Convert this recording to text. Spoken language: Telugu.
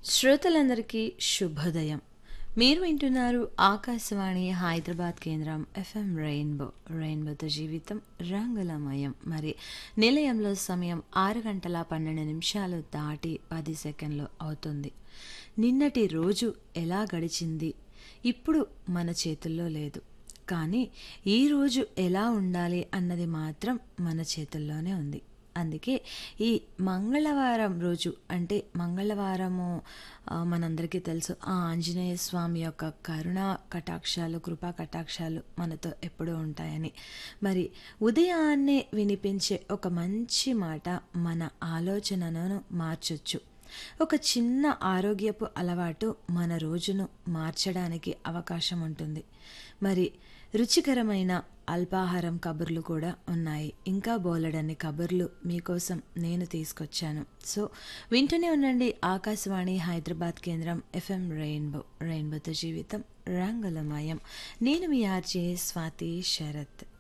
శ్రోతలందరికీ శుభోదయం మీరు వింటున్నారు ఆకాశవాణి హైదరాబాద్ కేంద్రం ఎఫ్ఎం రెయిన్బో రెయిన్బోతో జీవితం రంగులమయం మరి నిలయంలో సమయం ఆరు గంటల పన్నెండు నిమిషాలు దాటి పది సెకండ్లు అవుతుంది నిన్నటి రోజు ఎలా గడిచింది ఇప్పుడు మన చేతుల్లో లేదు కానీ ఈ రోజు ఎలా ఉండాలి అన్నది మాత్రం మన చేతుల్లోనే ఉంది అందుకే ఈ మంగళవారం రోజు అంటే మంగళవారము ఆ, మనందరికీ తెలుసు ఆ ఆంజనేయ స్వామి యొక్క కరుణ కటాక్షాలు కృపా కటాక్షాలు మనతో ఎప్పుడూ ఉంటాయని మరి ఉదయాన్నే వినిపించే ఒక మంచి మాట మన ఆలోచనను మార్చొచ్చు ఒక చిన్న ఆరోగ్యపు అలవాటు మన రోజును మార్చడానికి అవకాశం ఉంటుంది మరి రుచికరమైన అల్పాహారం కబుర్లు కూడా ఉన్నాయి ఇంకా బోలెడన్ని కబుర్లు మీకోసం నేను తీసుకొచ్చాను సో వింటూనే ఉండండి ఆకాశవాణి హైదరాబాద్ కేంద్రం ఎఫ్ఎం రెయిన్బో రెయిన్బోతో జీవితం రంగులమయం నేను మీ ఆర్జే స్వాతి శరత్